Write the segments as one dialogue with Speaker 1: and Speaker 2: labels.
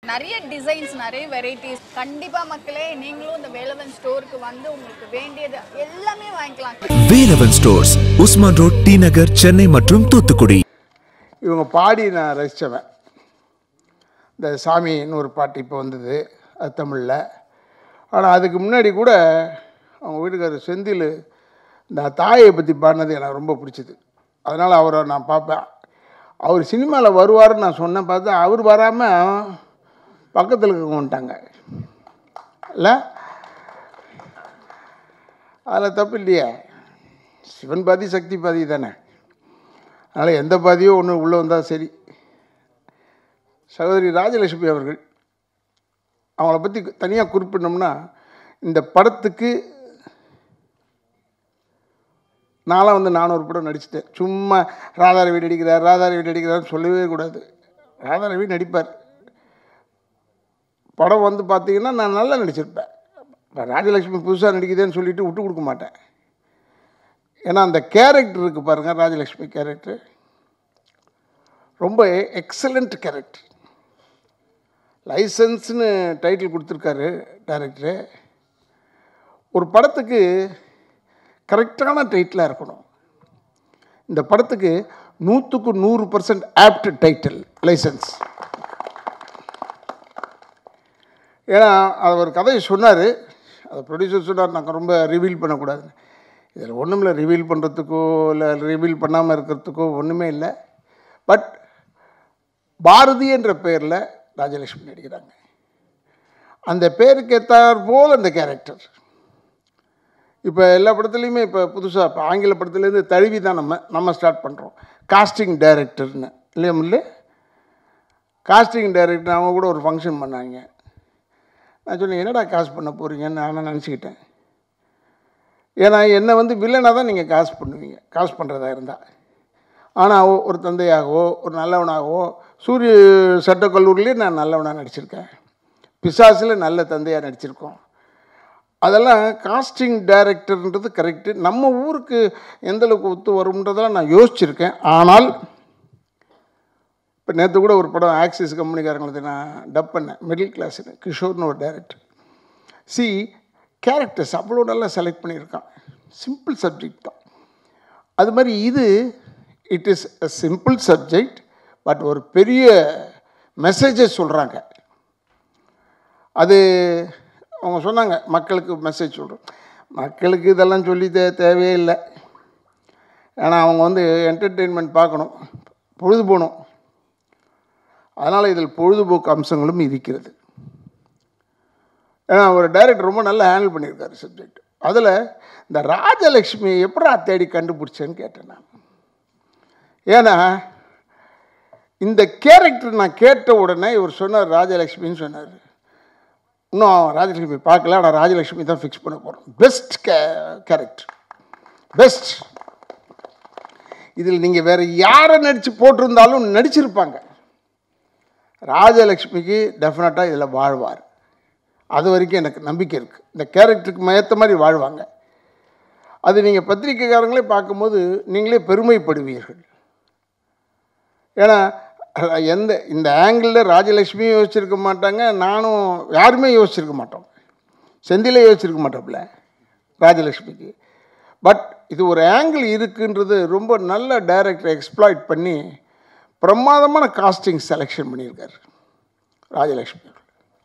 Speaker 1: நிறைய டிசைன்ஸ் நிறைய வெரைட்டிஸ் கண்டிப்பா மக்களே நீங்களும் இந்த வேலவன் ஸ்டோருக்கு வந்து உங்களுக்கு வேண்டியது எல்லாமே வாங்கிக்கலாம்
Speaker 2: வேலவன் ஸ்டோர்ஸ் உஸ்மான் ரோட் டி நகர் சென்னை மற்றும் தூத்துக்குடி
Speaker 3: இவங்க பாடி நான் ரசித்தவன் இந்த சாமின்னு ஒரு பாட்டு இப்போ வந்தது அது தமிழில் ஆனால் அதுக்கு முன்னாடி கூட அவங்க வீட்டுக்காரர் செந்தில் இந்த தாயை பற்றி பாடினது எனக்கு ரொம்ப பிடிச்சது அதனால் அவரை நான் பார்ப்பேன் அவர் சினிமாவில் வருவாருன்னு நான் சொன்னேன் பார்த்தா அவர் வராமல் பக்கத்தில் இருக்கவங்க வந்துட்டாங்க இல்லை அதில் தப்பு இல்லையே சிவன் பாதி சக்தி பாதி தானே அதனால் எந்த பாதியோ ஒன்று உள்ளே வந்தால் சரி சகோதரி ராஜலட்சுமி அவர்கள் அவங்கள பற்றி தனியாக குறிப்பிடணும்னா இந்த படத்துக்கு நான்லாம் வந்து நானூறு படம் நடிச்சிட்டேன் சும்மா ராதாரவி நடிக்கிறார் ராதாரவி நடிக்கிறார்னு சொல்லவே கூடாது ராதாரவி நடிப்பார் படம் வந்து பார்த்தீங்கன்னா நான் நல்லா நடிச்சிருப்பேன் இப்போ ராஜலட்சுமி புதுசாக நடிக்குதுன்னு சொல்லிட்டு விட்டு கொடுக்க மாட்டேன் ஏன்னா அந்த கேரக்டர் இருக்குது பாருங்கள் ராஜலட்சுமி கேரக்டர் ரொம்ப எக்ஸலண்ட் கேரக்டர் லைசன்ஸ்னு டைட்டில் கொடுத்துருக்காரு டைரக்டரு ஒரு படத்துக்கு கரெக்டான டைட்டிலாக இருக்கணும் இந்த படத்துக்கு நூற்றுக்கு நூறு பர்சன்ட் ஆப்ட் டைட்டில் லைசன்ஸ் ஏன்னா அது ஒரு கதையை சொன்னார் அது ப்ரொடியூசர் சொன்னார் நாங்கள் ரொம்ப ரிவீல் பண்ணக்கூடாது இதில் ஒன்றும் இல்லை ரிவீல் பண்ணுறதுக்கோ இல்லை ரிவீல் பண்ணாமல் இருக்கிறதுக்கோ ஒன்றுமே இல்லை பட் பாரதி என்ற பெயரில் ராஜலட்சுமி நடிக்கிறாங்க அந்த பேருக்கு ஏற்றாற் போல் அந்த கேரக்டர் இப்போ எல்லா படத்துலையுமே இப்போ புதுசாக இப்போ ஆங்கில படத்துலேருந்து தழுவி தான் நம்ம நம்ம ஸ்டார்ட் பண்ணுறோம் காஸ்டிங் டைரக்டர்னு இல்லையா முல்லை காஸ்டிங் டைரக்டர் அவங்க கூட ஒரு ஃபங்க்ஷன் பண்ணாங்க நான் சொன்னேன் என்னடா காசு பண்ண போகிறீங்கன்னு நான் நினச்சிக்கிட்டேன் ஏன்னா என்னை வந்து வில்லனாக தான் நீங்கள் காசு பண்ணுவீங்க காசு பண்ணுறதா இருந்தால் ஆனால் ஒரு தந்தையாகவோ ஒரு நல்லவனாகவோ சூரிய சட்டக்கல்லூரிலேயே நான் நல்லவனாக நடிச்சிருக்கேன் பிசாசில் நல்ல தந்தையாக நடிச்சிருக்கோம் அதெல்லாம் காஸ்டிங் டைரக்டர்ன்றது கரெக்டு நம்ம ஊருக்கு எந்த அளவுக்கு ஒத்து வரும்ன்றதெல்லாம் நான் யோசிச்சிருக்கேன் ஆனால் இப்போ நேற்று கூட ஒரு படம் ஆக்சிஸ் கம்பெனிக்காரங்களுக்கு நான் டப் பண்ணேன் மிடில் கிளாஸ்னு கிஷோர்னு ஒரு டைரக்டர் சி கேரக்டர்ஸ் அவ்வளோ நல்லா செலக்ட் பண்ணியிருக்கான் சிம்பிள் சப்ஜெக்ட் தான் அது மாதிரி இது it is a simple subject but ஒரு பெரிய மெசேஜஸ் சொல்கிறாங்க அது அவங்க சொன்னாங்க மக்களுக்கு மெசேஜ் சொல்கிறோம் மக்களுக்கு இதெல்லாம் சொல்லி தே தேவையே இல்லை ஏன்னா அவங்க வந்து என்டர்டெயின்மெண்ட் பார்க்கணும் பொழுது போகணும் அதனால் இதில் பொழுதுபோக்கு அம்சங்களும் இருக்கிறது ஏன்னா ஒரு டைரக்டர் ரொம்ப நல்லா ஹேண்டில் பண்ணியிருக்காரு சப்ஜெக்ட் அதில் இந்த ராஜலக்ஷ்மியை எப்படா தேடி கண்டுபிடிச்சேன்னு கேட்டேன் நான் ஏன்னா இந்த கேரக்டர் நான் கேட்ட உடனே இவர் சொன்னார் ராஜலக்ஷ்மின்னு சொன்னார் இன்னும் ராஜலக்ஷ்மி பார்க்கல ஆனால் ராஜலக்ஷ்மி தான் ஃபிக்ஸ் பண்ண போகிறோம் பெஸ்ட் கே கேரக்டர் பெஸ்ட் இதில் நீங்கள் வேறு யாரை நடித்து போட்டிருந்தாலும் நடிச்சிருப்பாங்க ராஜலக்ஷ்மிக்கு டெஃபினட்டாக இதில் வாழ்வார் அது வரைக்கும் எனக்கு நம்பிக்கை இருக்குது இந்த கேரக்டருக்கு ஏற்ற மாதிரி வாழ்வாங்க அது நீங்கள் பத்திரிக்கைக்காரங்களே பார்க்கும்போது நீங்களே பெருமைப்படுவீர்கள் ஏன்னா எந்த இந்த ஆங்கிளில் ராஜலக்ஷ்மியும் யோசிச்சிருக்க மாட்டாங்க நானும் யாருமே யோசிச்சிருக்க மாட்டோம் செந்திலே யோசிச்சிருக்க மாட்டோம்ல ராஜலக்ஷ்மிக்கு பட் இது ஒரு ஆங்கிள் இருக்குன்றது ரொம்ப நல்ல டைரக்டர் எக்ஸ்ப்ளாய்ட் பண்ணி பிரமாதமான காஸ்டிங் செலெக்ஷன் பண்ணியிருக்காரு ராஜலக்ஷ்மி அவர்கள்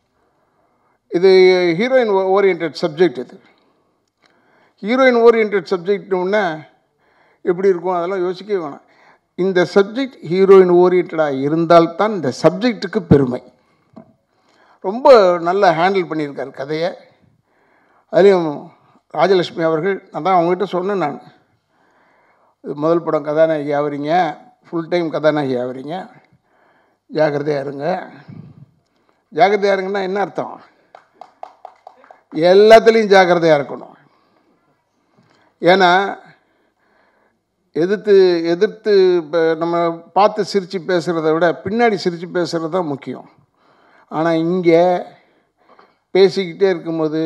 Speaker 3: இது ஹீரோயின் ஓரியன்ட் சப்ஜெக்ட் இது ஹீரோயின் ஓரியன்ட் சப்ஜெக்ட்னு எப்படி இருக்கும் அதெல்லாம் யோசிக்கவே வேணாம் இந்த சப்ஜெக்ட் ஹீரோயின் ஓரியன்டாக இருந்தால்தான் இந்த சப்ஜெக்ட்டுக்கு பெருமை ரொம்ப நல்லா ஹேண்டில் பண்ணியிருக்காரு கதையை அதுலேயும் ராஜலட்சுமி அவர்கள் நான் தான் அவங்ககிட்ட சொன்னேன் நான் இது முதல் படம் கதாநாயகி ஆகுறீங்க ஃபுல் டைம் கதாநாயகி ஆகுறீங்க ஜாக்கிரதையாக இருங்க ஜாக்கிரதையாக இருங்கன்னா என்ன அர்த்தம் எல்லாத்துலேயும் ஜாக்கிரதையாக இருக்கணும் ஏன்னா எதிர்த்து எதிர்த்து இப்போ நம்ம பார்த்து சிரித்து பேசுகிறத விட பின்னாடி சிரித்து பேசுகிறது தான் முக்கியம் ஆனால் இங்கே பேசிக்கிட்டே இருக்கும்போது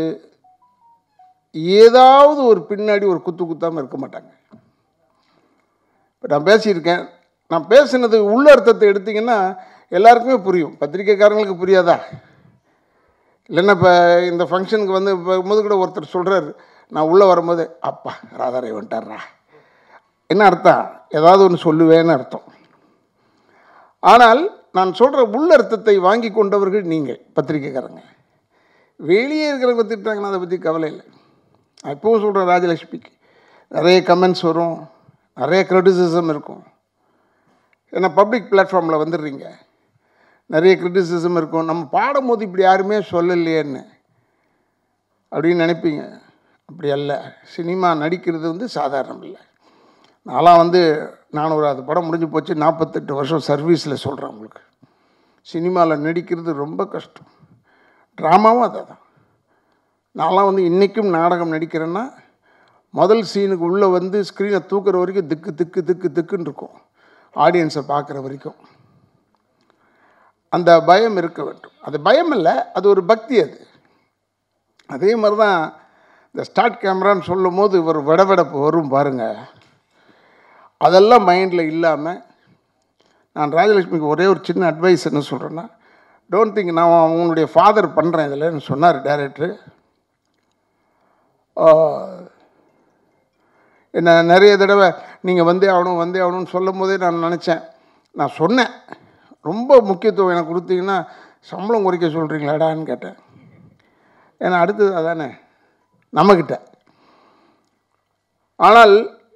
Speaker 3: ஏதாவது ஒரு பின்னாடி ஒரு குத்து குத்தாமல் இருக்க மாட்டாங்க இப்போ நான் பேசியிருக்கேன் நான் பேசுனது உள்ள அர்த்தத்தை எடுத்தீங்கன்னா எல்லாருக்குமே புரியும் பத்திரிக்கைக்காரங்களுக்கு புரியாதா இல்லைன்னா இப்போ இந்த ஃபங்க்ஷனுக்கு வந்து போது கூட ஒருத்தர் சொல்கிறாரு நான் உள்ளே வரும்போது அப்பா ராதாரை வந்துட்டார்ரா என்ன அர்த்தம் ஏதாவது ஒன்று சொல்லுவேன்னு அர்த்தம் ஆனால் நான் சொல்கிற உள்ள அர்த்தத்தை வாங்கி கொண்டவர்கள் நீங்கள் பத்திரிக்கைக்காரங்க வெளியே இருக்கிறவங்க திட்டுறாங்கன்னா அதை பற்றி கவலை இல்லை நான் இப்போவும் சொல்கிறேன் ராஜலக்ஷ்மிக்கு நிறைய கமெண்ட்ஸ் வரும் நிறைய க்ரிட்டிசிசம் இருக்கும் ஏன்னா பப்ளிக் பிளாட்ஃபார்மில் வந்துடுறீங்க நிறைய க்ரிட்டிசிசம் இருக்கும் நம்ம பாடும்போது இப்படி யாருமே சொல்லலையேன்னு அப்படின்னு நினைப்பீங்க அப்படி அல்ல சினிமா நடிக்கிறது வந்து சாதாரணம் இல்லை நான்லாம் வந்து நானூறாவது படம் முடிஞ்சு போச்சு நாற்பத்தெட்டு வருஷம் சர்வீஸில் சொல்கிறேன் உங்களுக்கு சினிமாவில் நடிக்கிறது ரொம்ப கஷ்டம் ட்ராமாவும் அதை தான் நான்லாம் வந்து இன்றைக்கும் நாடகம் நடிக்கிறேன்னா முதல் சீனுக்கு உள்ளே வந்து ஸ்க்ரீனை தூக்குற வரைக்கும் திக்கு திக்கு திக்கு திக்குன்னு இருக்கும் ஆடியன்ஸை பார்க்குற வரைக்கும் அந்த பயம் இருக்க வேண்டும் அது பயம் இல்லை அது ஒரு பக்தி அது அதே மாதிரி தான் இந்த ஸ்டார்ட் கேமரான்னு சொல்லும் போது ஒரு விடவிடப்பு வரும் பாருங்கள் அதெல்லாம் மைண்டில் இல்லாமல் நான் ராஜலட்சுமிக்கு ஒரே ஒரு சின்ன அட்வைஸ் என்ன சொல்கிறேன்னா டோன்ட் திங்க் நான் அவங்களுடைய ஃபாதர் பண்ணுறேன் இதில்னு சொன்னார் டேரக்டரு என்ன நிறைய தடவை நீங்கள் வந்தே ஆகணும் வந்தே ஆகணும்னு சொல்லும் போதே நான் நினச்சேன் நான் சொன்னேன் ரொம்ப முக்கியத்துவம் எனக்கு கொடுத்தீங்கன்னா சம்பளம் குறைக்க சொல்கிறீங்களாடான்னு கேட்டேன் ஏன்னா அடுத்தது அதானே நம்மக்கிட்ட ஆனால்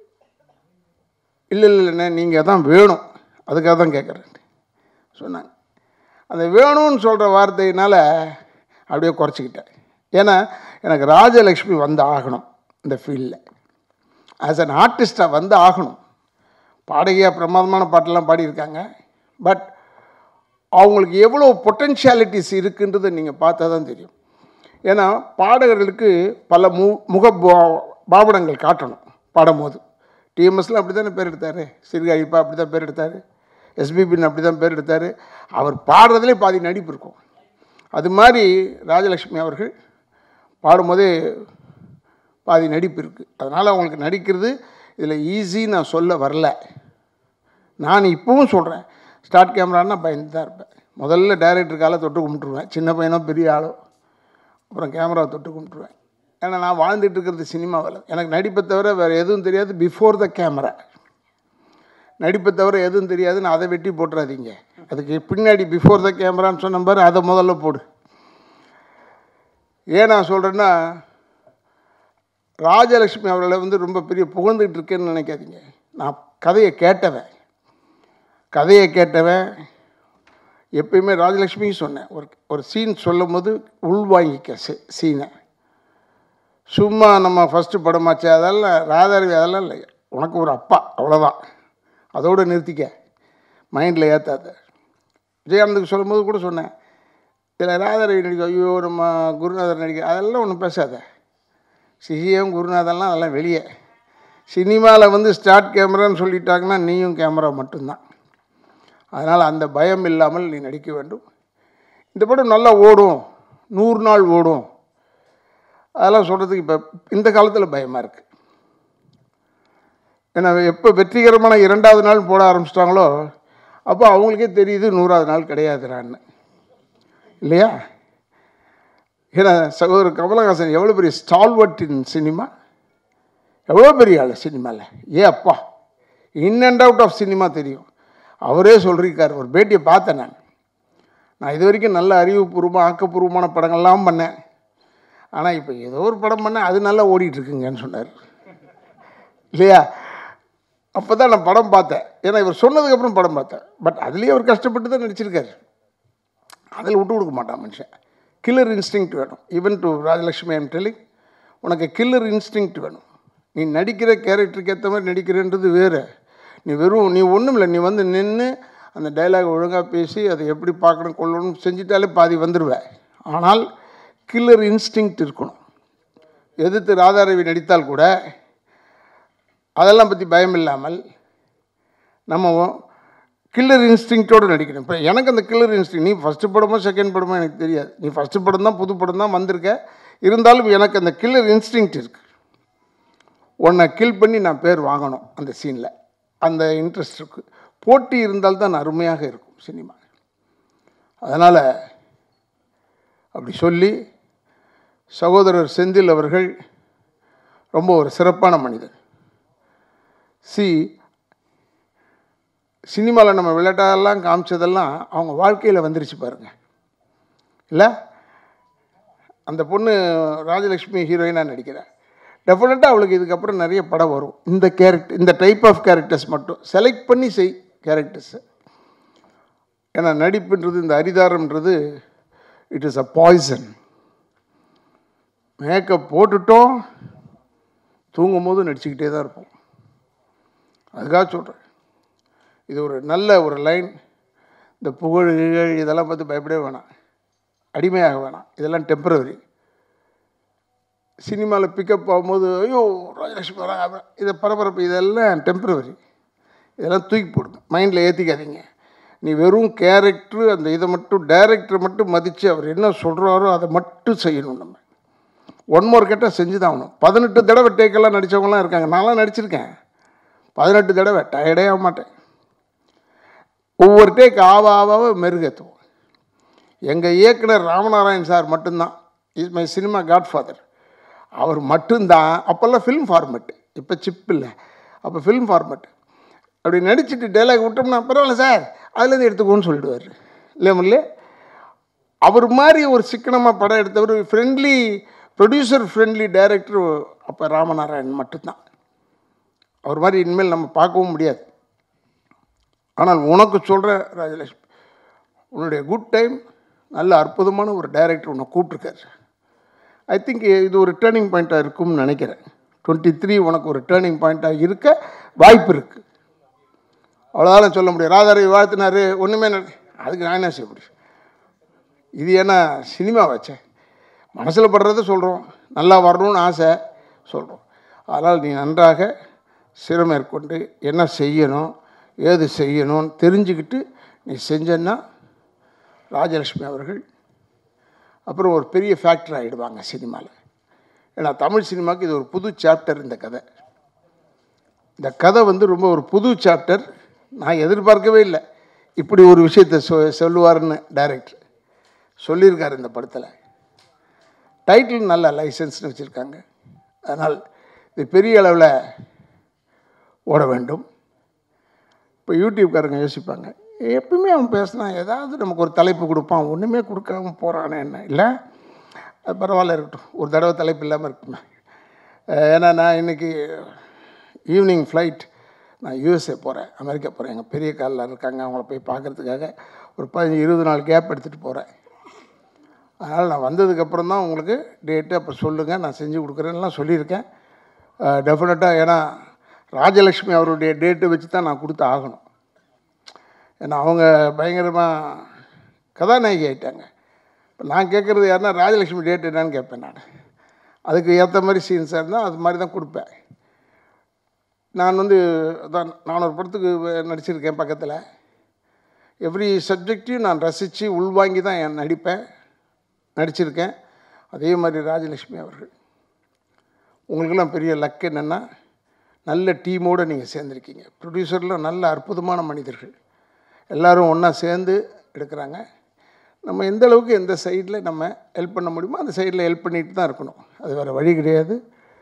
Speaker 3: இல்லை இல்லை இல்லைண்ணே நீங்கள் தான் வேணும் அதுக்காக தான் கேட்குறேன் சொன்னாங்க அந்த வேணும்னு சொல்கிற வார்த்தையினால் அப்படியே குறைச்சிக்கிட்டேன் ஏன்னா எனக்கு ராஜலக்ஷ்மி வந்து ஆகணும் இந்த ஃபீல்டில் ஆஸ் அன் ஆர்டிஸ்டாக வந்து ஆகணும் பாடகியாக பிரமாதமான பாட்டெல்லாம் பாடியிருக்காங்க பட் அவங்களுக்கு எவ்வளோ பொட்டென்ஷியாலிட்டிஸ் இருக்குன்றதை நீங்கள் பார்த்தா தான் தெரியும் ஏன்னா பாடகர்களுக்கு பல மு முக பா- பாவனங்கள் காட்டணும் பாடும்போது டிஎம்எஸ்லாம் அப்படி தானே பேர் எடுத்தார் சிறுகாழிப்பா அப்படி தான் பேர் எடுத்தார் எஸ்பிபின்னு அப்படி தான் பேர் எடுத்தார் அவர் பாடுறதுலே பாதி நடிப்பு இருக்கும் அது மாதிரி ராஜலக்ஷ்மி அவர்கள் பாடும்போதே பாதி நடிப்பு இருக்குது அதனால் அவங்களுக்கு நடிக்கிறது இதில் ஈஸி நான் சொல்ல வரல நான் இப்போவும் சொல்கிறேன் ஸ்டார்ட் கேமரான்னா பயந்து தான் இருப்பேன் முதல்ல டைரக்டர் காலை தொட்டு கும்பிட்டுருவேன் சின்ன பையனோ பெரிய ஆளோ அப்புறம் கேமரா தொட்டு கும்பிட்டுருவேன் ஏன்னா நான் வாழ்ந்துட்டு இருக்கிறது சினிமாவில் எனக்கு நடிப்பை தவிர வேறு எதுவும் தெரியாது பிஃபோர் த கேமரா நடிப்பை தவிர எதுவும் தெரியாதுன்னு அதை வெட்டி போட்டுறாதீங்க அதுக்கு பின்னாடி பிஃபோர் த கேமரான்னு சொன்ன பாரு அதை முதல்ல போடு ஏன் நான் சொல்கிறேன்னா ராஜலக்ஷ்மி அவர்களை வந்து ரொம்ப பெரிய புகழ்ந்துட்டு இருக்கேன்னு நினைக்காதீங்க நான் கதையை கேட்டவன் கதையை கேட்டவன் எப்பயுமே ராஜலக்ஷ்மியும் சொன்னேன் ஒரு ஒரு சீன் சொல்லும் போது உள்வாங்கிக்க சீ- சீனை சும்மா நம்ம ஃபஸ்ட்டு படமாச்சு அதெல்லாம் ராதாரவி அதெல்லாம் இல்லை உனக்கு ஒரு அப்பா அவ்வளோதான் அதோடு நிறுத்திக்க மைண்டில் ஏற்றாத விஜயகாந்துக்கு சொல்லும்போது கூட சொன்னேன் இதில் ராதாரவி நடிக்க ஐயோ நம்ம குருநாதர் நடிக்க அதெல்லாம் ஒன்றும் பேசாத சிஜிஎம் குருநாதர்லாம் அதெல்லாம் வெளியே சினிமாவில் வந்து ஸ்டார்ட் கேமரான்னு சொல்லிட்டாங்கன்னா நீயும் கேமரா மட்டும்தான் அதனால் அந்த பயம் இல்லாமல் நீ நடிக்க வேண்டும் இந்த படம் நல்லா ஓடும் நூறு நாள் ஓடும் அதெல்லாம் சொல்கிறதுக்கு இப்போ இந்த காலத்தில் பயமாக இருக்குது ஏன்னா எப்போ வெற்றிகரமான இரண்டாவது நாள் போட ஆரம்பிச்சிட்டாங்களோ அப்போ அவங்களுக்கே தெரியுது நூறாவது நாள் கிடையாதுறான்னு இல்லையா ஏன்னா சகோதரர் கமலஹாசன் எவ்வளோ பெரிய ஸ்டால்வர்ட் இன் சினிமா எவ்வளோ பெரிய ஆள் சினிமாவில் ஏ அப்பா in and out of cinema தெரியும் அவரே சொல்லியிருக்கார் ஒரு பேட்டியை பார்த்தேன் நான் நான் இது வரைக்கும் நல்ல அறிவுபூர்வமாக ஆக்கப்பூர்வமான படங்கள்லாம் பண்ணேன் ஆனால் இப்போ ஏதோ ஒரு படம் பண்ணேன் அது நல்லா ஓடிட்டு இருக்குங்கன்னு சொன்னார் இல்லையா அப்போ தான் நான் படம் பார்த்தேன் ஏன்னா இவர் சொன்னதுக்கப்புறம் படம் பார்த்தேன் பட் அதுலேயே அவர் கஷ்டப்பட்டு தான் நடிச்சிருக்காரு அதில் விட்டு கொடுக்க மாட்டான் மனுஷன் கில்லர் இன்ஸ்டிங் வேணும் even to Rajalakshmi I'm telling உனக்கு கில்லர் இன்ஸ்டிங் வேணும் நீ நடிக்கிற கேரக்டருக்கு ஏற்ற மாதிரி நடிக்கிறன்றது வேறு நீ வெறும் நீ ஒன்றும் இல்லை நீ வந்து நின்று அந்த டைலாக் ஒழுங்காக பேசி அதை எப்படி பார்க்கணும் கொள்ளணும் செஞ்சிட்டாலே பாதி வந்துடுவ ஆனால் கில்லர் இன்ஸ்டிங் இருக்கணும் எதிர்த்து ராதாரவி நடித்தால் கூட அதெல்லாம் பற்றி பயம் இல்லாமல் நம்ம கில்லர் இன்ஸ்டிங்க்டோடு நடிக்கணும் இப்போ எனக்கு அந்த கில்லர் இன்ஸ்டிங் நீ ஃபஸ்ட்டு படமோ செகண்ட் படமோ எனக்கு தெரியாது நீ ஃபஸ்ட்டு படம் தான் புது படம் தான் வந்திருக்க இருந்தாலும் எனக்கு அந்த கில்லர் இன்ஸ்டிங் இருக்குது உன்னை கில் பண்ணி நான் பேர் வாங்கணும் அந்த சீனில் அந்த இன்ட்ரெஸ்ட் இருக்குது போட்டி இருந்தால் தான் அருமையாக இருக்கும் சினிமா அதனால் அப்படி சொல்லி சகோதரர் செந்தில் அவர்கள் ரொம்ப ஒரு சிறப்பான மனிதர் சி சினிமாவில் நம்ம விளையாட்டெல்லாம் காமிச்சதெல்லாம் அவங்க வாழ்க்கையில் வந்துருச்சு பாருங்க இல்லை அந்த பொண்ணு ராஜலக்ஷ்மி ஹீரோயினாக நடிக்கிறா டெஃபினட்டாக அவளுக்கு இதுக்கப்புறம் நிறைய படம் வரும் இந்த கேரக்டர் இந்த டைப் ஆஃப் கேரக்டர்ஸ் மட்டும் செலக்ட் பண்ணி செய் கேரக்டர்ஸை ஏன்னா நடிப்புன்றது இந்த அரிதாரம்ன்றது it is a poison makeup போட்டுட்டோம் தூங்கும் போது நடிச்சுக்கிட்டே தான் இருப்போம் அதுக்காக சொல்கிறேன் இது ஒரு நல்ல ஒரு லைன் இந்த புகழ் கிகழ் இதெல்லாம் பார்த்து பயப்படவே வேணாம் அடிமையாக வேணாம் இதெல்லாம் டெம்பரவரி சினிமாவில் பிக்கப் ஆகும்போது ஐயோ ராஜலட்சுமி வராங்க அப்ப- இதை பரபரப்பு இதெல்லாம் டெம்பரவரி இதெல்லாம் தூக்கி போடுங்க மைண்டில் ஏற்றிக்காதீங்க நீ வெறும் கேரக்டர் அந்த இதை மட்டும் டைரக்டரை மட்டும் மதித்து அவர் என்ன சொல்கிறாரோ அதை மட்டும் செய்யணும் நம்ம ஒன் மோர் கேட்டால் செஞ்சு தான் ஆகணும் பதினெட்டு தடவை டேக்கெல்லாம் நடித்தவங்களாம் இருக்காங்க நான்லாம் நடிச்சிருக்கேன் பதினெட்டு தடவை டயர்டே ஆக மாட்டேன் ஒவ்வொரு டேக் ஆவ ஆவாவ மெருகேற்றுவோம் எங்கள் இயக்குனர் ராமநாராயண் சார் மட்டும்தான் இஸ் மை சினிமா காட்ஃபாதர் அவர் மட்டும்தான் அப்போல்லாம் ஃபிலிம் ஃபார்மெட்டு இப்போ சிப் இல்லை அப்போ ஃபிலிம் ஃபார்மெட் அப்படி நடிச்சுட்டு டைலாக் விட்டோம்னா பரவாயில்ல சார் அதுலேருந்து எடுத்துக்கோன்னு சொல்லிடுவார் இல்லை முல்லே அவர் மாதிரி ஒரு சிக்கனமாக படம் எடுத்தவர் ஃப்ரெண்ட்லி ப்ரொடியூசர் ஃப்ரெண்ட்லி டைரக்டர் அப்போ ராமநாராயணன் மட்டும்தான் அவர் மாதிரி இனிமேல் நம்ம பார்க்கவும் முடியாது ஆனால் உனக்கு சொல்கிறேன் ராஜலட்சுமி உன்னுடைய குட் டைம் நல்ல அற்புதமான ஒரு டைரக்டர் உன்னை கூப்பிட்ருக்காரு ஐ திங்க் இது ஒரு டேர்னிங் பாயிண்ட்டாக இருக்கும்னு நினைக்கிறேன் டுவெண்ட்டி த்ரீ உனக்கு ஒரு டேர்னிங் பாயிண்ட்டாக இருக்க வாய்ப்பு இருக்குது அவ்வளோதான் சொல்ல முடியும் ராதாரவி வாழ்த்தினாரு ஒன்றுமே நட- அதுக்கு நான் என்ன செய்ய முடியும் இது என்ன சினிமா வச்சேன் மனசில் படுறத சொல்கிறோம் நல்லா வரணும்னு ஆசை சொல்கிறோம் அதனால் நீ நன்றாக சிரமேற்கொண்டு என்ன செய்யணும் ஏது செய்யணும்னு தெரிஞ்சுக்கிட்டு நீ செஞ்சன்னா ராஜலட்சுமி அவர்கள் அப்புறம் ஒரு பெரிய ஃபேக்டர் ஆகிடுவாங்க சினிமாவில் ஏன்னா தமிழ் சினிமாவுக்கு இது ஒரு புது சாப்டர் இந்த கதை இந்த கதை வந்து ரொம்ப ஒரு புது சாப்டர் நான் எதிர்பார்க்கவே இல்லை இப்படி ஒரு விஷயத்தை சொ சொல்லுவார்னு டைரக்டர் சொல்லியிருக்காரு இந்த படத்தில் டைட்டில் நல்ல லைசன்ஸ்னு வச்சுருக்காங்க அதனால் இது பெரிய அளவில் ஓட வேண்டும் இப்போ யூடியூப்காரங்க யோசிப்பாங்க எப்பவுமே அவன் பேசினா ஏதாவது நமக்கு ஒரு தலைப்பு கொடுப்பான் ஒன்றுமே கொடுக்காம போகிறானே என்ன இல்லை அது பரவாயில்ல இருக்கட்டும் ஒரு தடவை தலைப்பு இல்லாமல் இருக்குமே அஹ் ஏன்னா நான் இன்றைக்கி ஈவினிங் ஃப்ளைட் நான் யூஎஸ்ஏ போகிறேன் அமெரிக்கா போகிறேன் எங்கள் பெரிய காலில் இருக்காங்க அவங்கள போய் பார்க்குறதுக்காக ஒரு பதினஞ்சு இருபது நாள் கேப் எடுத்துகிட்டு போகிறேன் அதனால் நான் வந்ததுக்கப்புறம் தான் உங்களுக்கு டேட்டு அப்போ சொல்லுங்கள் நான் செஞ்சு கொடுக்குறேன்லாம் சொல்லியிருக்கேன் டெஃபினட்டாக ஏன்னா ராஜலக்ஷ்மி அவருடைய டேட்டை வச்சு தான் நான் கொடுத்து ஆகணும் ஏன்னா அவங்க பயங்கரமாக கதாநாயகி ஆயிட்டாங்க இப்போ நான் கேட்குறது யாருன்னா ராஜலக்ஷ்மி டேட் என்னன்னு கேட்பேன் நான் அதுக்கு ஏற்ற மாதிரி சீன்ஸாக இருந்தால் அது மாதிரி தான் கொடுப்பேன் நான் வந்து அதான் நான் ஒரு படத்துக்கு நடிச்சிருக்கேன் பக்கத்தில் எவ்ரி சப்ஜெக்டையும் நான் ரசித்து உள்வாங்கி தான் என் நடிப்பேன் நடிச்சிருக்கேன் அதே மாதிரி ராஜலக்ஷ்மி அவர்கள் உங்களுக்கெல்லாம் பெரிய லக் என்னென்னா நல்ல டீமோடு நீங்கள் சேர்ந்துருக்கீங்க ப்ரொடியூசரில் நல்ல அற்புதமான மனிதர்கள் எல்லாரும் ஒன்றா சேர்ந்து எடுக்கிறாங்க நம்ம எந்த அளவுக்கு எந்த சைடில் நம்ம ஹெல்ப் பண்ண முடியுமோ அந்த சைடில் ஹெல்ப் பண்ணிட்டு தான் இருக்கணும் அது வேறு வழி கிடையாது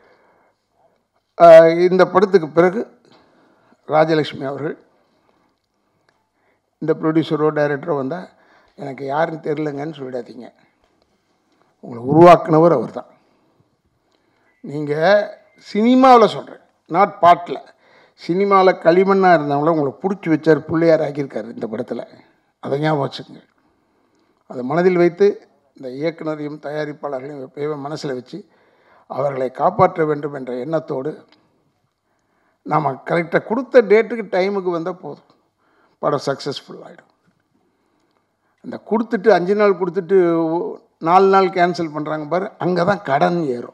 Speaker 3: ஆஹ் இந்த படத்துக்கு பிறகு ராஜலக்ஷ்மி அவர்கள் இந்த ப்ரொடியூசரோ டைரக்டரோ வந்தால் எனக்கு யாருன்னு தெரிலங்கன்னு சொல்லிடாதீங்க உங்களை உருவாக்குனவர் அவர் தான் நீங்கள் சினிமாவில் சொல்கிறேன் நாட் பாட்டில் சினிமாவில் களிமண்ணாக இருந்தவங்கள உங்களை பிடிச்சி வச்சார் பிள்ளையார் ஆக்கியிருக்காரு இந்த படத்தில் அதை ஞாபகம் வச்சுக்கோங்க அதை மனதில் வைத்து இந்த இயக்குனரையும் தயாரிப்பாளர்களையும் எப்பயுமே மனசில் வச்சு அவர்களை காப்பாற்ற வேண்டும் என்ற எண்ணத்தோடு நாம் கரெக்டாக கொடுத்த டேட்டுக்கு டைமுக்கு வந்தால் போதும் படம் சக்ஸஸ்ஃபுல் ஆகிடும் அந்த கொடுத்துட்டு அஞ்சு நாள் கொடுத்துட்டு ஒ- நாலு நாள் கேன்சல் பண்ணுறாங்க பாரு அங்கே தான் கடன் ஏறும்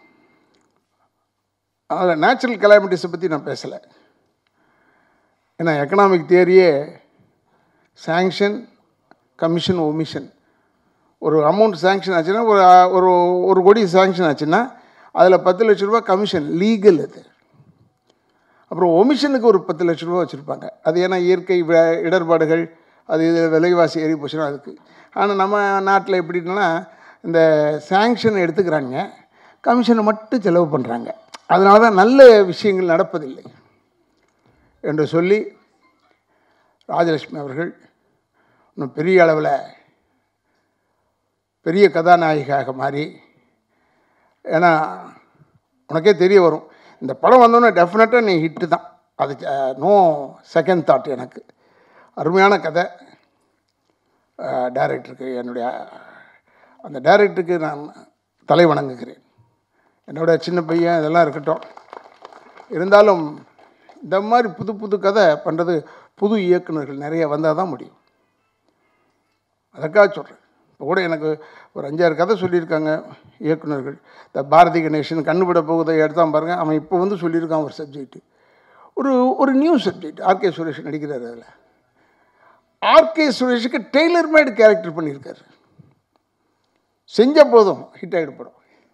Speaker 3: அதில் நேச்சுரல் கலாமிட்டிஸை பற்றி நான் பேசலை ஏன்னா எக்கனாமிக் தியரியே சாங்ஷன் கமிஷன் ஒமிஷன் ஒரு அமௌண்ட் சாங்ஷன் ஆச்சுன்னா ஒரு ஒரு ஒரு கோடி சாங்ஷன் ஆச்சுன்னா அதில் பத்து லட்ச ரூபா கமிஷன் லீகல் அது அப்புறம் ஒமிஷனுக்கு ஒரு பத்து லட்ச ரூபா வச்சுருப்பாங்க அது ஏன்னா இயற்கை வ- இடர்பாடுகள் அது இது விலைவாசி ஏறி போச்சுன்னா அதுக்கு ஆனால் நம்ம நாட்டில் எப்படின்னா இந்த சாங்ஷன் எடுத்துக்கிறாங்க கமிஷனை மட்டும் செலவு பண்ணுறாங்க அதனால தான் நல்ல விஷயங்கள் நடப்பதில்லை என்று சொல்லி ராஜலட்சுமி அவர்கள் இன்னும் பெரிய அளவில் பெரிய கதாநாயகியாக மாறி ஏன்னா உனக்கே தெரிய வரும் இந்த படம் வந்தோடனே டெஃபினட்டாக நீ ஹிட்டு தான் அது நோ செகண்ட் தாட் எனக்கு அருமையான கதை டைரக்டருக்கு என்னுடைய அந்த டைரக்டருக்கு நான் தலை வணங்குகிறேன் என்னோட சின்ன பையன் இதெல்லாம் இருக்கட்டும் இருந்தாலும் இந்த மாதிரி புது புது கதை பண்ணுறது புது இயக்குனர்கள் நிறைய வந்தால் தான் முடியும் அதுக்காக சொல்கிறேன் இப்போ கூட எனக்கு ஒரு அஞ்சாறு கதை சொல்லியிருக்காங்க இயக்குனர்கள் இந்த பாரதி கணேசன் கண்ணுபட போகுதை எடுத்தான் பாருங்க அவன் இப்போ வந்து சொல்லியிருக்கான் ஒரு சப்ஜெக்ட்டு ஒரு ஒரு நியூ சப்ஜெக்ட் ஆர்கே சுரேஷ் நடிக்கிறார் அதில் ஆர்கே சுரேஷுக்கு டெய்லர் மேடு கேரக்டர் பண்ணியிருக்காரு செஞ்ச போதும் ஹிட் ஆகிடு படம்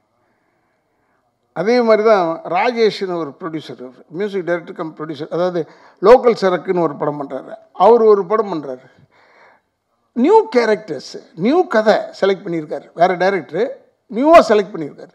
Speaker 3: அதே மாதிரி தான் ராஜேஷ்னு ஒரு producer music director cum producer அதாவது லோக்கல் சரக்குன்னு ஒரு படம் பண்ணுறாரு அவர் ஒரு படம் பண்ணுறாரு நியூ கேரக்டர்ஸ் நியூ கதை செலக்ட் பண்ணியிருக்காரு வேறு டைரக்டரு நியூவாக செலக்ட் பண்ணியிருக்காரு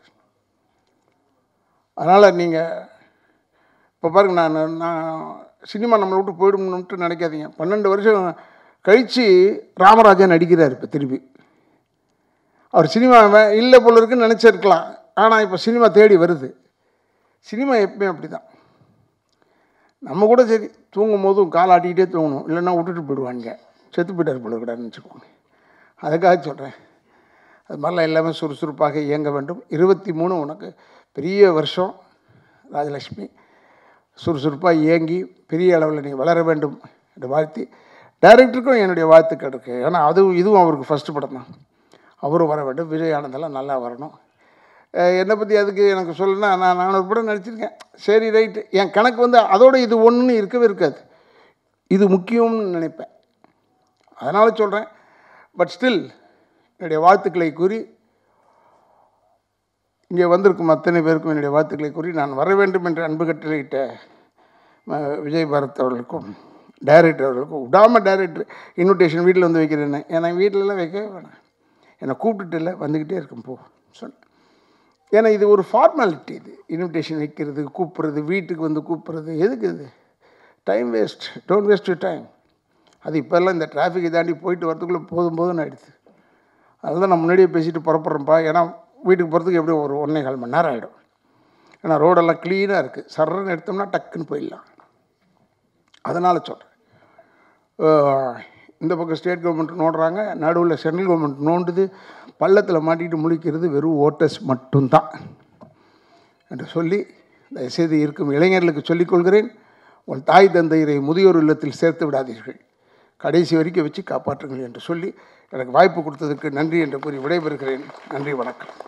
Speaker 3: அதனால் நீங்கள் இப்போ பாருங்க நான் நான் சினிமா நம்மளை விட்டு போயிடும்னுட்டு நினைக்காதீங்க பன்னெண்டு வருஷம் கழித்து ராமராஜன் நடிக்கிறார் இப்போ திருப்பி அவர் சினிமா இல்லை போல இருக்குன்னு நினச்சிருக்கலாம் ஆனால் இப்போ சினிமா தேடி வருது சினிமா எப்பயும் அப்படி தான் நம்ம கூட சரி தூங்கும் போதும் கால் ஆட்டிக்கிட்டே தூங்கணும் இல்லைன்னா விட்டுட்டு போயிடுவாங்க செத்து போயிட்டார் போல கூடாதுன்னு வச்சுக்கோங்க அதுக்காக சொல்கிறேன் அது மாதிரிலாம் எல்லாமே சுறுசுறுப்பாக இயங்க வேண்டும் இருபத்தி மூணு உனக்கு பெரிய வருஷம் ராஜலட்சுமி சுறுசுறுப்பாக இயங்கி பெரிய அளவில் நீ வளர வேண்டும் என்று வாழ்த்தி டைரக்டருக்கும் என்னுடைய வாழ்த்துக்கள் இருக்குது ஏன்னா அதுவும் இதுவும் அவருக்கு ஃபஸ்ட்டு படம் தான் அவரும் வர வேண்டும் விஜய் ஆனந்தெல்லாம் நல்லா வரணும் அஹ் என்னை பற்றி அதுக்கு எனக்கு சொல்லணும்னா நான் நானூறு படம் நடிச்சிருக்கேன் சரி ரைட்டு என் கணக்கு வந்து அதோட இது ஒன்றுன்னு இருக்கவே இருக்காது இது முக்கியம்னு நினைப்பேன் அதனால் சொல்கிறேன் பட் ஸ்டில் என்னுடைய வாழ்த்துக்களை கூறி இங்கே வந்திருக்கும் அத்தனை பேருக்கும் என்னுடைய வாழ்த்துக்களை கூறி நான் வர வேண்டும் என்று அன்பு கட்டளையிட்ட ம- விஜய் பாரத் அவர்களுக்கும் டைரக்டர் அவர்களுக்கும் விடாமல் டைரக்டர் இன்விடேஷன் வீட்டில் வந்து வைக்கிறேன்னு ஏன்னா வீட்டிலலாம் வைக்கவே வேணாம் என்னை கூப்பிட்டுட்டு இல்லை வந்துக்கிட்டே இருக்கும் போ சொன்னேன் ஏன்னா இது ஒரு ஃபார்மாலிட்டி இது இன்விடேஷன் வைக்கிறது கூப்பிட்றது வீட்டுக்கு வந்து கூப்பிட்றது எதுக்கு இது time waste don't waste you time அது இப்போல்லாம் இந்த டிராஃபிக்கை தாண்டி போயிட்டு வரதுக்குள்ளே போதும் போதும்னு ஆயிடுது அதுதான் நான் முன்னாடியே பேசிட்டு புறப்படுறேன்ப்பா ஏன்னா வீட்டுக்கு போகிறதுக்கு எப்படியும் ஒரு ஒன்றே கால் மணி நேரம் ஆகிடும் ஏன்னா ரோடெல்லாம் க்ளீனாக இருக்குது சர்றன்னு எடுத்தோம்னா டக்குன்னு போயிடலாம் அதனால் சொல்கிறேன் இந்த பக்கம் ஸ்டேட் கவர்மெண்ட் நோண்டுறாங்க நடுவில் சென்ட்ரல் கவர்மெண்ட் நோண்டுது பள்ளத்தில் மாட்டிக்கிட்டு முழிக்கிறது வெறும் ஓட்டர்ஸ் மட்டும்தான் என்று சொல்லி தயவுசெய்து இருக்கும் இளைஞர்களுக்கு சொல்லிக் கொள்கிறேன் உன் தாய் தந்தையரை முதியோர் இல்லத்தில் சேர்த்து விடாதீர்கள் கடைசி வரைக்கும் வச்சு காப்பாற்றுங்கள் என்று சொல்லி எனக்கு வாய்ப்பு கொடுத்ததற்கு நன்றி என்று கூறி விடைபெறுகிறேன் நன்றி வணக்கம்